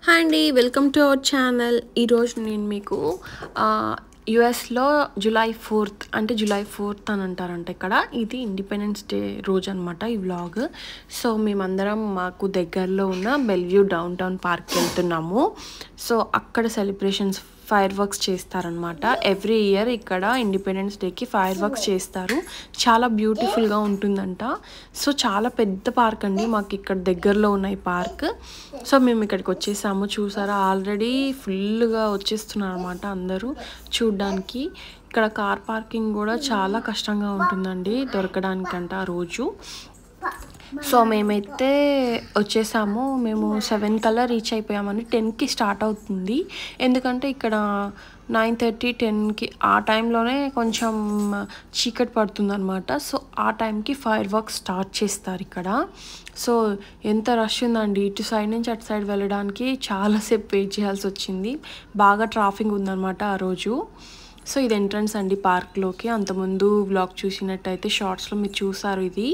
Hi అండి welcome to our channel ఈరోజు నేను మీకు యుఎస్లో జూలై ఫోర్త్ అంటే జూలై ఫోర్త్ అని అంటారంట ఇక్కడ ఇది ఇండిపెండెన్స్ డే రోజు అనమాట ఈ వ్లాగ్ సో మేమందరం మాకు దగ్గరలో ఉన్న బెల్వ్యూ డౌన్ టౌన్ పార్క్కి వెళ్తున్నాము సో అక్కడ సెలబ్రేషన్స్ ఫైర్ వర్క్స్ చేస్తారనమాట ఎవ్రీ ఇయర్ ఇక్కడ ఇండిపెండెన్స్ డేకి ఫైర్ వర్క్స్ చేస్తారు చాలా బ్యూటిఫుల్గా ఉంటుందంట సో చాలా పెద్ద పార్క్ అండి మాకు ఇక్కడ దగ్గరలో ఉన్న ఈ పార్క్ సో మేము ఇక్కడికి వచ్చేసాము చూసారా ఆల్రెడీ ఫుల్గా వచ్చేస్తున్నారు అనమాట అందరూ చూడ్డానికి ఇక్కడ కార్ పార్కింగ్ కూడా చాలా కష్టంగా ఉంటుందండి దొరకడానికంట ఆ రోజు సో మేమైతే వచ్చేసాము మేము సెవెన్ కల్లా రీచ్ అయిపోయామని టెన్కి స్టార్ట్ అవుతుంది ఎందుకంటే ఇక్కడ నైన్ థర్టీ టెన్కి ఆ టైంలోనే కొంచెం చీకటి పడుతుందన్నమాట సో ఆ టైంకి ఫైర్ వర్క్ స్టార్ట్ చేస్తారు ఇక్కడ సో ఎంత రష్ ఉందండి ఇటు సైడ్ నుంచి అటు సైడ్ వెళ్ళడానికి చాలాసేపు వెయిట్ చేయాల్సి వచ్చింది బాగా ట్రాఫిక్ ఉందన్నమాట ఆ రోజు సో ఇది ఎంట్రన్స్ అండి పార్క్లోకి అంతకుముందు బ్లాగ్ చూసినట్టయితే షార్ట్స్లో మీరు చూసారు ఇది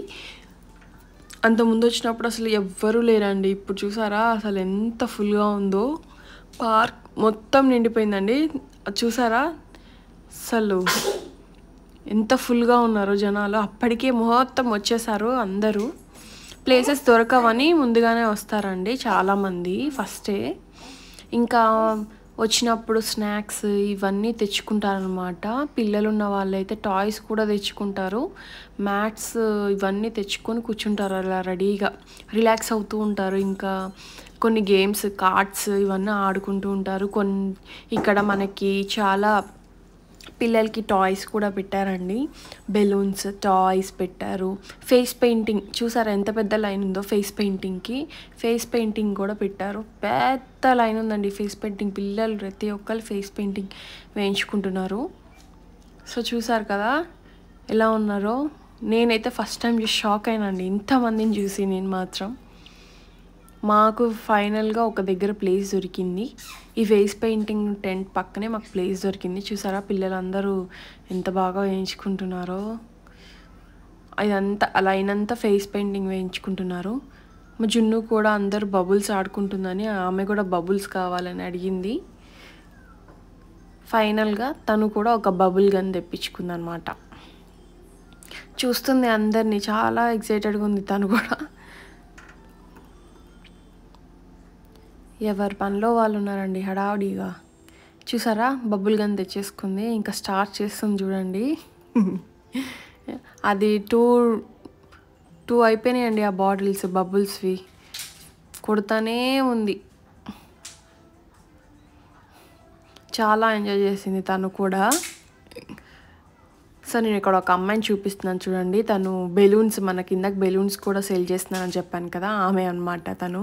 అంత ముందు వచ్చినప్పుడు అసలు ఎవ్వరూ లేరండి ఇప్పుడు చూసారా అసలు ఎంత ఫుల్గా ఉందో పార్క్ మొత్తం నిండిపోయిందండి అది చూసారా అసలు ఎంత ఫుల్గా ఉన్నారో జనాలు అప్పటికే మొత్తం వచ్చేసారు అందరూ ప్లేసెస్ దొరకవని ముందుగానే వస్తారండి చాలామంది ఫస్టే ఇంకా వచ్చినప్పుడు స్నాక్స్ ఇవన్నీ తెచ్చుకుంటారనమాట పిల్లలు ఉన్న వాళ్ళైతే టాయ్స్ కూడా తెచ్చుకుంటారు మ్యాట్స్ ఇవన్నీ తెచ్చుకొని కూర్చుంటారు అలా రెడీగా రిలాక్స్ అవుతూ ఉంటారు ఇంకా కొన్ని గేమ్స్ కార్డ్స్ ఇవన్నీ ఆడుకుంటూ ఉంటారు కొన్ని ఇక్కడ మనకి చాలా పిల్లలకి టాయ్స్ కూడా పెట్టారండి బెలూన్స్ టాయ్స్ పెట్టారు ఫేస్ పెయింటింగ్ చూసారా ఎంత పెద్ద లైన్ ఉందో ఫేస్ పెయింటింగ్కి ఫేస్ పెయింటింగ్ కూడా పెట్టారు పెద్ద లైన్ ఉందండి ఫేస్ పెయింటింగ్ పిల్లలు ప్రతి ఒక్కరు ఫేస్ పెయింటింగ్ వేయించుకుంటున్నారు సో చూసారు కదా ఎలా ఉన్నారో నేనైతే ఫస్ట్ టైం చూసి షాక్ అయినండి ఇంతమందిని చూసి నేను మాత్రం మాకు ఫైనల్గా ఒక దగ్గర ప్లేస్ దొరికింది ఈ ఫేస్ పెయింటింగ్ టెంట్ పక్కనే మాకు ప్లేస్ దొరికింది చూసారా పిల్లలందరూ ఎంత బాగా వేయించుకుంటున్నారో ఇదంతా అలా అయినంత ఫేస్ పెయింటింగ్ వేయించుకుంటున్నారు మా జున్ను కూడా అందరూ బబుల్స్ ఆడుకుంటుందని ఆమె కూడా బబుల్స్ కావాలని అడిగింది ఫైనల్గా తను కూడా ఒక బబుల్ గన్ తెప్పించుకుందనమాట చూస్తుంది అందరినీ చాలా ఎక్సైటెడ్గా ఉంది తను కూడా ఎవరి పనిలో వాళ్ళు ఉన్నారండి హడావుడిగా చూసారా బబుల్ గన్ తెచ్చేసుకుంది ఇంకా స్టార్ట్ చేస్తుంది చూడండి అది టూ టూ అయిపోయినాయండి ఆ బాటిల్స్ బబుల్స్వి కొడుతూనే ఉంది చాలా ఎంజాయ్ చేసింది తను కూడా సో నేను ఇక్కడ ఒక అమ్మాయిని చూపిస్తున్నాను చూడండి తను బెలూన్స్ మన కిందకి బెలూన్స్ కూడా సేల్ చేస్తున్నానని చెప్పాను కదా ఆమె అనమాట తను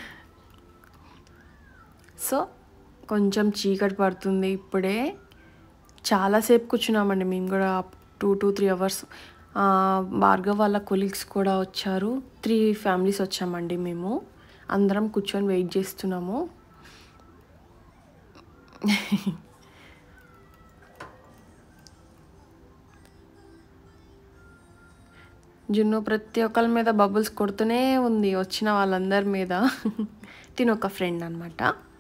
సో కొంచెం చీకటి పడుతుంది ఇప్పుడే చాలాసేపు కూర్చున్నామండి మేము కూడా two two three hours Bhargav వాళ్ళ కొలీగ్స్ కూడా వచ్చారు త్రీ ఫ్యామిలీస్ వచ్చామండి మేము అందరం కూర్చొని వెయిట్ చేస్తున్నాము జున్ను ప్రతి ఒక్కరి మీద బబుల్స్ కొడుతూనే ఉంది వచ్చిన వాళ్ళందరి మీద తిని ఒక ఫ్రెండ్ అనమాట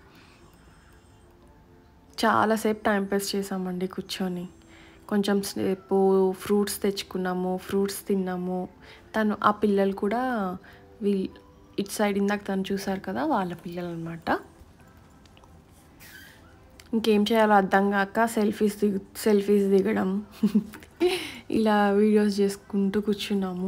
చాలాసేపు టైం పాస్ చేసామండి కూర్చొని కొంచెం సేపు ఫ్రూట్స్ తెచ్చుకున్నాము ఫ్రూట్స్ తిన్నాము తను ఆ పిల్లలు కూడా వీళ్ళు ఇటు సైడ్ ఇందాక తను చూసారు కదా వాళ్ళ పిల్లలు అనమాట ఇంకేం చేయాలో అర్థం కాక సెల్ఫీస్ దిగు సెల్ఫీస్ దిగడం ఇలా వీడియోస్ చేసుకుంటూ కూర్చున్నాము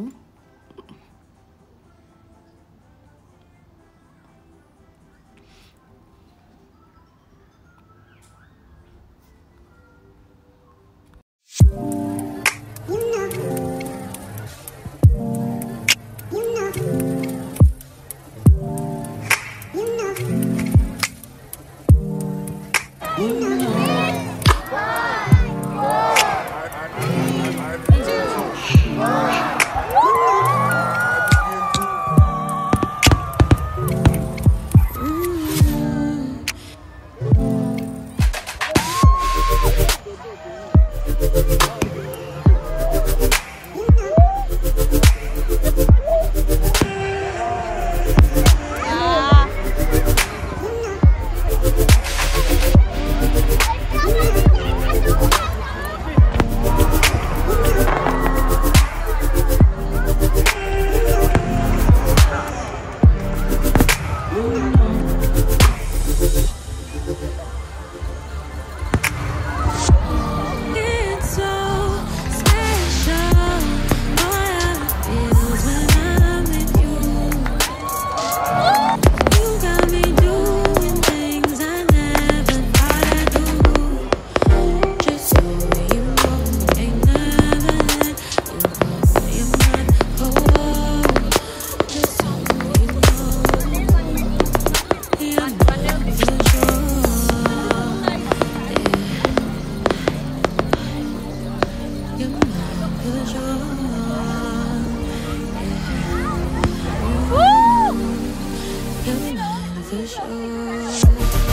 It's so special. Know how it feels when I'm with you. You got me doing things I never thought I'd do. Just so you know, ain't never let you blow your mind. Oh, oh. just so you know, you're not for sure. You're not for sure. You're not for sure.